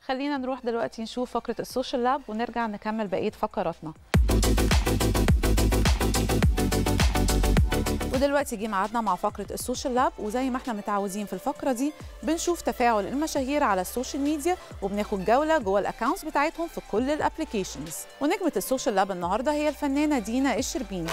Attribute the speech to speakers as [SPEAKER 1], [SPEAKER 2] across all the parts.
[SPEAKER 1] خلينا نروح دلوقتي نشوف فقرة السوشيال لاب ونرجع نكمل بقية فقراتنا ودلوقتي جه ميعادنا مع فقرة السوشيال لاب وزي ما احنا متعودين في الفقرة دي بنشوف تفاعل المشاهير على السوشيال ميديا وبناخد جولة جوه الاكونتس بتاعتهم في كل الابلكيشنز ونجمة السوشيال لاب النهاردة هي الفنانة دينا الشربيني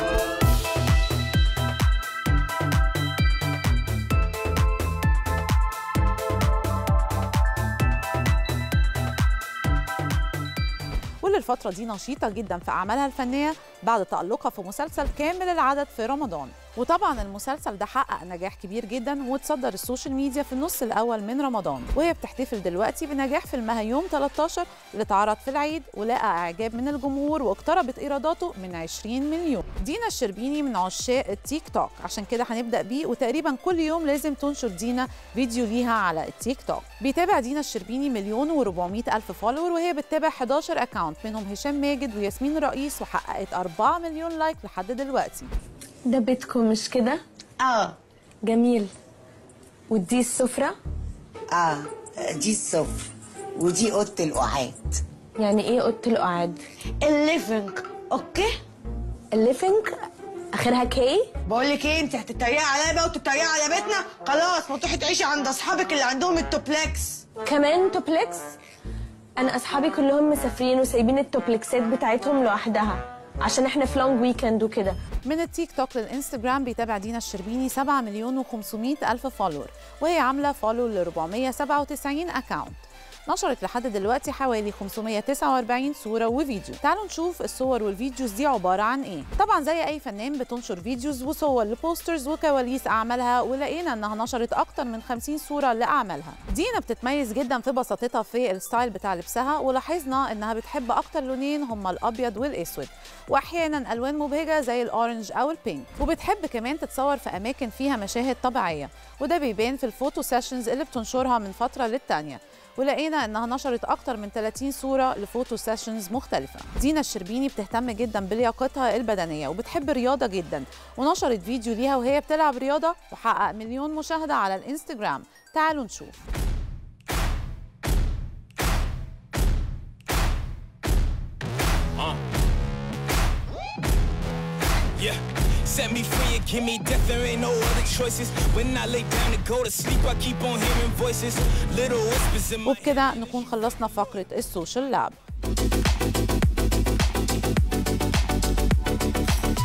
[SPEAKER 1] واللي الفترة دي نشيطة جدا في أعمالها الفنية بعد تألقها في مسلسل كامل العدد في رمضان وطبعا المسلسل ده حقق نجاح كبير جدا وتصدر السوشيال ميديا في النص الأول من رمضان وهي بتحتفل دلوقتي بنجاح فيلمها يوم 13 اللي اتعرض في العيد ولقى إعجاب من الجمهور واقتربت إيراداته من 20 مليون دينا الشربيني من عشاق التيك توك عشان كده هنبدأ بيه وتقريبا كل يوم لازم تنشر دينا فيديو ليها على التيك توك بيتابع دينا الشربيني مليون و400 ألف فولور وهي بتتابع 11 أكاونت منهم هشام ماجد وياسمين رئيس وحققت 4 مليون لايك لحد دلوقتي
[SPEAKER 2] ده بيتكم مش كده؟
[SPEAKER 3] اه
[SPEAKER 2] جميل ودي السفرة؟
[SPEAKER 3] اه دي السفر ودي اوضه القعاد
[SPEAKER 2] يعني ايه اوضة القعاد؟
[SPEAKER 3] الليفنج اوكي
[SPEAKER 2] الليفنج اخرها كي؟
[SPEAKER 3] بقول لك ايه انت هتتريقي عليا بقى وتتريقي على بيتنا خلاص ما تروحي تعيشي عند اصحابك اللي عندهم التوبلكس
[SPEAKER 2] كمان توبلكس؟ انا اصحابي كلهم مسافرين وسايبين التوبلكسات بتاعتهم لوحدها عشان احنا في لونج ويكند وكده
[SPEAKER 1] من التيك توك للانستجرام بيتابع دينا الشربيني 7 مليون و500 ألف فولور وهي عاملة فولو ل 497 أكاونت نشرت لحد دلوقتي حوالي 549 صورة وفيديو تعالوا نشوف الصور والفيديوز دي عبارة عن ايه طبعا زي اي فنان بتنشر فيديوز وصور لبوسترز وكواليس اعمالها ولقينا انها نشرت اكتر من 50 صورة لاعمالها دينا بتتميز جدا في بساطتها في الستايل بتاع لبسها ولاحظنا انها بتحب اكتر لونين هما الابيض والاسود واحيانا الوان مبهجة زي الاورنج او البينك وبتحب كمان تتصور في اماكن فيها مشاهد طبيعية وده بيبان في الفوتو سيشنز اللي بتنشرها من فترة للتانية ولقينا انها نشرت اكتر من 30 صوره لفوتو سيشنز مختلفه دينا الشربيني بتهتم جدا بلياقتها البدنيه وبتحب الرياضه جدا ونشرت فيديو ليها وهي بتلعب رياضه وحقق مليون مشاهده على الانستجرام تعالوا نشوف
[SPEAKER 4] Yeah. Set me free and give me death, there ain't no other choices. When I lay down to go to sleep, I keep on hearing voices. Little whispers in my
[SPEAKER 1] وبكده نكون خلصنا فقره السوشيال لاب